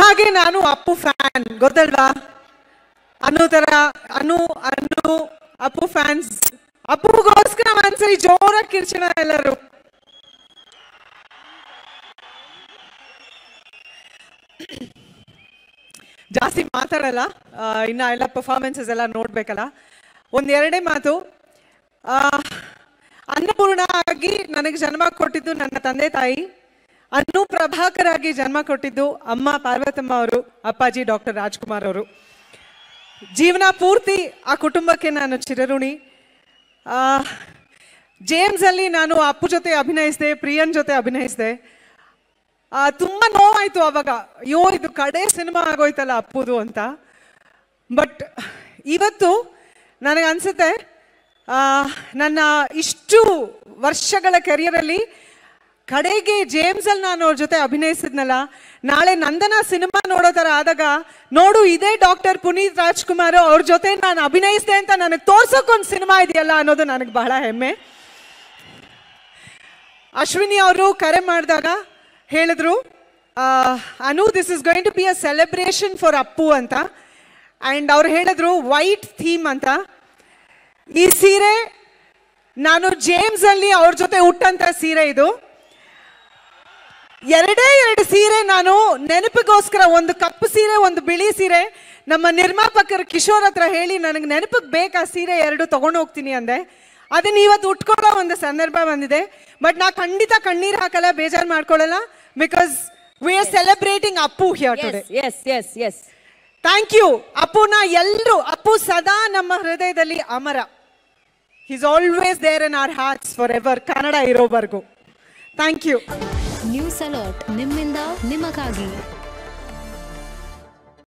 ಅಮ್ಮಗೆ ನಾನು ಅಪ್ಪು ಫ್ಯಾನ್ ಗೊತ್ತಲ್ವಾ ಅನು ತರ ಅನು ಅನು ಅಪ್ಪು ಫ್ಯಾನ್ಸ್ ಅಪ್ಪುಗೋಸ್ಕರ ಒಂದ್ಸರಿ ಜೋರಾಗಿ ಕಿರ್ಚಣ ಎಲ್ಲರೂ ಜಾಸ್ತಿ ಮಾತಾಡಲ್ಲ ಆ, ಇನ್ನ ಎಲ್ಲ ಪರ್ಫಾರ್ಮೆನ್ಸಸ್ ಎಲ್ಲ ನೋಡ್ಬೇಕಲ್ಲ ಒಂದ್ ಎರಡೇ ಮಾತು ಆ, ಅನ್ನಪೂರ್ಣ ಆಗಿ ನನಗೆ ಜನ್ಮ ಕೊಟ್ಟಿದ್ದು ನನ್ನ ತಂದೆ ತಾಯಿ ಅನ್ನು ಪ್ರಭಾಕರ್ ಆಗಿ ಜನ್ಮ ಕೊಟ್ಟಿದ್ದು ಅಮ್ಮ ಪಾರ್ವತಮ್ಮ ಅವರು ಅಪ್ಪಾಜಿ ಡಾಕ್ಟರ್ ರಾಜ್ಕುಮಾರ್ ಅವರು ಜೀವನ ಪೂರ್ತಿ ಆ ಕುಟುಂಬಕ್ಕೆ ನಾನು ಚಿರಋಣಿ ಆ, ಜೇಮ್ಸ್ ಅಲ್ಲಿ ನಾನು ಅಪ್ಪು ಜೊತೆ ಅಭಿನಯಿಸಿದೆ ಪ್ರಿಯನ್ ಜೊತೆ ಅಭಿನಯಿಸಿದೆ ಆ, ತುಂಬಾ ನೋವಾಯ್ತು ಅವಾಗ ಅಯ್ಯೋ ಇದು ಕಡೆ ಸಿನಿಮಾ ಆಗೋಯ್ತಲ್ಲ ಅಪ್ಪುದು ಅಂತ ಬಟ್ ಇವತ್ತು ನನಗೆ ಅನ್ಸುತ್ತೆ ಆ, ನನ್ನ ಇಷ್ಟು ವರ್ಷಗಳ ಕೆರಿಯರಲ್ಲಿ ಕಡೆಗೆ ಜೇಮ್ಸ್ ಅಲ್ಲಿ ನಾನು ಅವ್ರ ಜೊತೆ ಅಭಿನಯಿಸಿದ್ನಲ್ಲ ನಾಳೆ ನಂದನ ಸಿನಿಮಾ ನೋಡೋ ಥರ ಆದಾಗ ನೋಡು ಇದೇ ಡಾಕ್ಟರ್ ಪುನೀತ್ ರಾಜ್ಕುಮಾರ್ ಅವ್ರ ಜೊತೆ ನಾನು ಅಭಿನಯಿಸಿದೆ ಅಂತ ನನಗೆ ತೋರ್ಸೋಕೊಂದು ಸಿನಿಮಾ ಇದೆಯಲ್ಲ ಅನ್ನೋದು ನನಗೆ ಬಹಳ ಹೆಮ್ಮೆ ಅಶ್ವಿನಿ ಅವರು ಕರೆ ಮಾಡಿದಾಗ ಹೇಳಿದ್ರು ಆ, Anu this is going to be a celebration for Appu ಅಂತ ಆ್ಯಂಡ್ ಅವ್ರು ಹೇಳಿದ್ರು ವೈಟ್ ಥೀಮ್ ಅಂತ ಈ ಸೀರೆ ನಾನು ಜೇಮ್ಸ್ ಅಲ್ಲಿ ಅವ್ರ ಜೊತೆ ಉಟ್ಟಂತ ಸೀರೆ ಇದು ಎರಡೇ ಎರಡು ಸೀರೆ ನಾನು ನೆನಪಿಗೋಸ್ಕರ ಒಂದು ಕಪ್ಪು ಸೀರೆ ಒಂದು ಬಿಳಿ ಸೀರೆ ನಮ್ಮ ನಿರ್ಮಾಪಕರು ಕಿಶೋರ್ ಹತ್ರ ಹೇಳಿ ನನಗೆ ನೆನಪಿಗೆ ಬೇಕಾ ಸೀರೆ ಎರಡು ತಗೊಂಡು ಹೋಗ್ತೀನಿ ಅಂದೆ ಅದನ್ನ ಇವತ್ತು ಉಟ್ಕೊಳ್ಳೋ ಒಂದು ಸಂದರ್ಭ ಬಂದಿದೆ ಬಟ್ ನಾ ಖಂಡಿತ ಕಣ್ಣೀರು ಹಾಕಲ್ಲ ಬೇಜಾರು ಮಾಡ್ಕೊಳ್ಳಲ್ಲ because we are celebrating Appu here today yes yes yes thank you ಅಪ್ಪುನ ಎಲ್ಲರೂ ಅಪ್ಪು ಸದಾ ನಮ್ಮ ಹೃದಯದಲ್ಲಿ ಅಮರ is always there in our hearts forever Kannada ಇರೋವರೆಗೂ ಥ್ಯಾಂಕ್ ಯು ನ್ಯೂಸ್ ಅಲರ್ಟ್ ನಿಮ್ಮಿಂದ ನಿಮಗಾಗಿ